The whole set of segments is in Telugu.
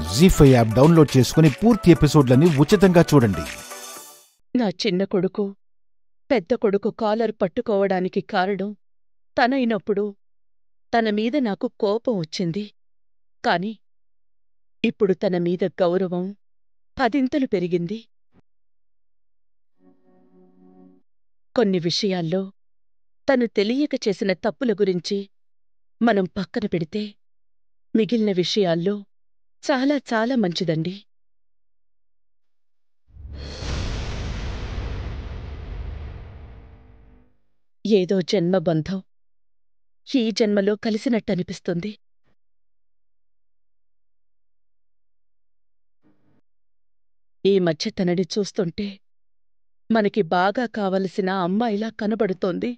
జీ ఫైవ్ యాప్ డౌన్లోడ్ చేసుకుని పూర్తి ఎపిసోడ్లని ఉచితంగా చూడండి నా చిన్న కొడుకు పెద్ద కొడుకు కాలర్ పట్టుకోవడానికి కారణం తనైనప్పుడు తన మీద నాకు కోపం వచ్చింది కాని ఇప్పుడు తన మీద గౌరవం పదింతలు పెరిగింది కొన్ని విషయాల్లో తను తెలియక చేసిన తప్పుల గురించి మనం పక్కన పెడితే మిగిలిన విషయాల్లో చాలా చాలా మంచిదండి ఏదో జన్మబంధం ఈ జన్మలో కలిసినట్టనిపిస్తుంది ఈ మధ్య తనని చూస్తుంటే మనకి బాగా కావలసిన అమ్మాయిలా కనబడుతోంది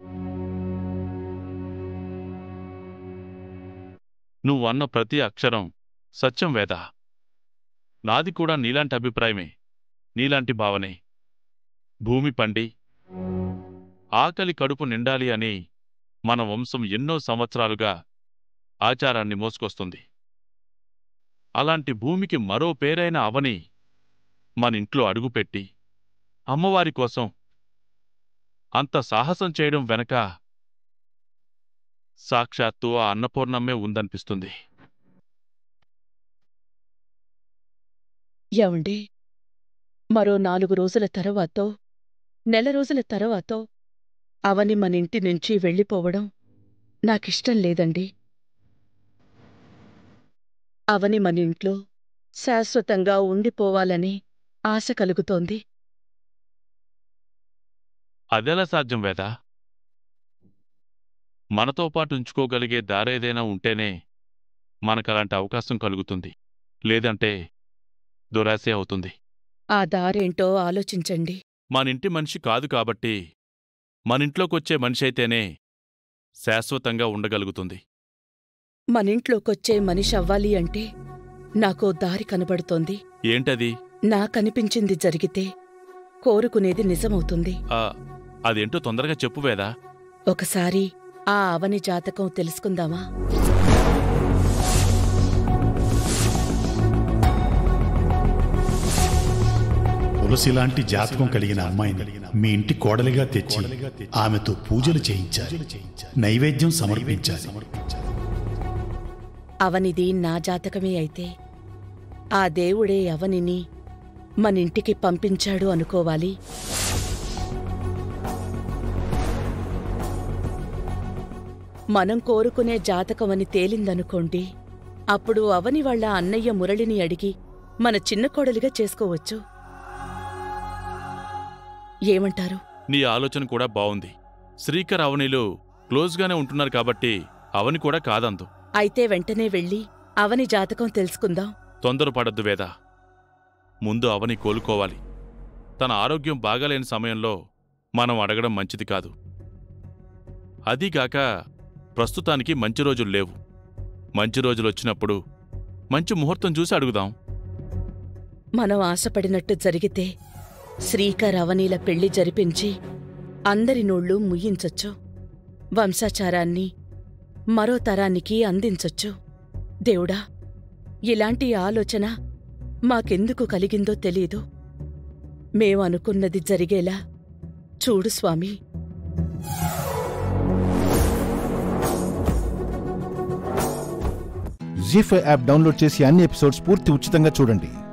నువ్వన్న ప్రతి అక్షరం సత్యం వేద నాది కూడా నీలాంటి అభిప్రాయమే నీలాంటి భావనే భూమి పండి ఆకలి కడుపు నిండాలి అని మన వంశం ఎన్నో సంవత్సరాలుగా ఆచారాన్ని మోసుకొస్తుంది అలాంటి భూమికి మరో పేరైన అవని మనింట్లో అడుగుపెట్టి అమ్మవారి కోసం అంత సాహసం చేయడం వెనక సాక్షాత్తు ఆ అన్నపూర్ణమ్మే ఉందనిపిస్తుంది ఏవండి మరో నాలుగు రోజుల తరువాతో నెల రోజుల తరువాతో అవని మనింటి నుంచి వెళ్ళిపోవడం నాకిష్టం లేదండి అవని మనింట్లో శాశ్వతంగా ఉండిపోవాలని ఆశ కలుగుతోంది అదెలా సాధ్యం వేద మనతో పాటు ఉంచుకోగలిగే దారేదైనా ఉంటేనే మనకలాంటి అవకాశం కలుగుతుంది లేదంటే దురాశే అవుతుంది ఆ దారేంటో ఆలోచించండి మనింటి మనిషి కాదు కాబట్టి మనింట్లోకొచ్చే మనిషి అయితేనే శాశ్వతంగా ఉండగలుగుతుంది మనింట్లోకొచ్చే మనిషి అవ్వాలి అంటే నాకో దారి కనబడుతోంది ఏంటది నాకనిపించింది జరిగితే కోరుకునేది నిజమవుతుంది ఆ అదేంటో తొందరగా చెప్పు వేదా ఒకసారి ఆ అవని జాతకం తెలుసుకుందామా తులసి లాంటి జాతకం కలిగిన అమ్మాయిని మీ ఇంటి కోడలిగా తెచ్చి ఆమెతో పూజలు చేయించాలి నైవేద్యం సమర్పించాలి అవనిది నా జాతకమే అయితే ఆ దేవుడే అవనిని మనింటికి పంపించాడు అనుకోవాలి మనం కోరుకునే జాతకమని తేలిందనుకోండి అప్పుడు అవని వాళ్ళ అన్నయ్య మురళిని అడిగి మన చిన్న కోడలిగా చేసుకోవచ్చు ఏమంటారు నీ ఆలోచన కూడా బావుంది శ్రీకర్ అవనిలు క్లోజ్గానే ఉంటున్నారు కాబట్టి అవని కూడా కాదందు అయితే వెంటనే వెళ్ళి అవని జాతకం తెలుసుకుందాం తొందరపడద్దు వేద ముందు అవని కోలుకోవాలి తన ఆరోగ్యం బాగాలేని సమయంలో మనం అడగడం మంచిది కాదు అదీగాక ప్రస్తుతానికి మంచి రోజులు లేవు మంచి రోజులొచ్చినప్పుడు మంచి ముహూర్తం చూసి అడుగుదాం మనం ఆశపడినట్టు జరిగితే శ్రీకర్ అవనీల పెళ్లి జరిపించి అందరి నోళ్ళు ముయ్యించొచ్చు వంశాచారాన్ని మరో తరానికి అందించొచ్చు దేవుడా ఇలాంటి ఆలోచన మాకెందుకు కలిగిందో తెలీదు మేం అనుకున్నది జరిగేలా చూడు స్వామి జీ ఫైవ్ యాప్ డౌన్లోడ్ చేసి అన్ని ఎపిసోడ్స్ పూర్తి ఉచితంగా చూడండి